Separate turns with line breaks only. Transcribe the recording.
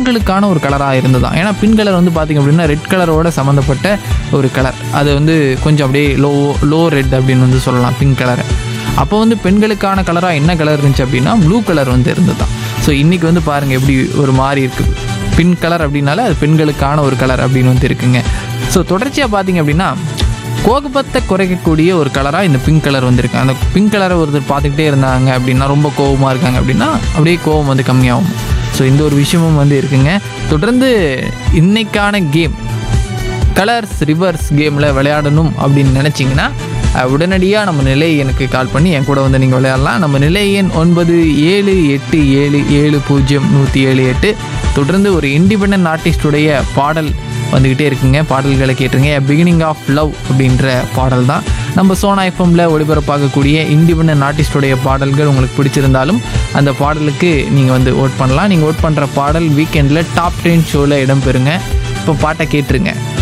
பெண்களுக்கான ஒரு கலராக இருந்ததாம் ஏன்னா பிங்க் கலர் வந்து பார்த்திங்க அப்படின்னா ரெட் கலரோட சம்மந்தப்பட்ட ஒரு கலர் அது வந்து கொஞ்சம் அப்படியே லோ லோ ரெட் அப்படின்னு வந்து சொல்லலாம் பிங்க் கலரை அப்போ வந்து பெண்களுக்கான கலராக என்ன கலர் இருந்துச்சு அப்படின்னா ப்ளூ கலர் வந்து இருந்ததாம் ஸோ இன்றைக்கி வந்து பாருங்கள் எப்படி ஒரு மாதிரி இருக்குது பிங்க் கலர் அப்படின்னால அது பெண்களுக்கான ஒரு கலர் அப்படின்னு வந்து இருக்குங்க ஸோ தொடர்ச்சியாக பார்த்தீங்க அப்படின்னா கோபத்தை குறைக்கக்கூடிய ஒரு கலராக இந்த பிங்க் கலர் வந்திருக்கு அந்த பிங்க் கலரை ஒருத்தர் பார்த்துக்கிட்டே இருந்தாங்க அப்படின்னா ரொம்ப கோபமாக இருக்காங்க அப்படின்னா அப்படியே கோபம் வந்து கம்மியாகும் ஸோ இந்த ஒரு விஷயமும் வந்து இருக்குங்க தொடர்ந்து இன்னைக்கான கேம் கலர்ஸ் ரிவர்ஸ் கேமில் விளையாடணும் அப்படின்னு நினச்சிங்கன்னா உடனடியாக நம்ம நிலை எனக்கு கால் பண்ணி என் கூட வந்து நீங்கள் விளையாடலாம் நம்ம நிலை எண் ஒன்பது ஏழு எட்டு ஏழு ஏழு பூஜ்ஜியம் நூற்றி ஏழு எட்டு தொடர்ந்து ஒரு இண்டிபெண்ட் ஆர்டிஸ்டுடைய பாடல் வந்துக்கிட்டே இருக்குங்க பாடல்களை கேட்டுருங்க பிகினிங் ஆஃப் லவ் அப்படின்ற பாடல் தான் நம்ம சோனா எஃப்எம்ல ஒளிபரப்பாகக்கூடிய இண்டிபெண்ட் ஆர்டிஸ்டுடைய பாடல்கள் உங்களுக்கு பிடிச்சிருந்தாலும் அந்த பாடலுக்கு நீங்கள் வந்து ஓட் பண்ணலாம் நீங்கள் ஓட் பண்ணுற பாடல் வீக்கெண்டில் டாப் டென் ஷோவில் இடம்பெறுங்க இப்போ பாட்டை கேட்டுருங்க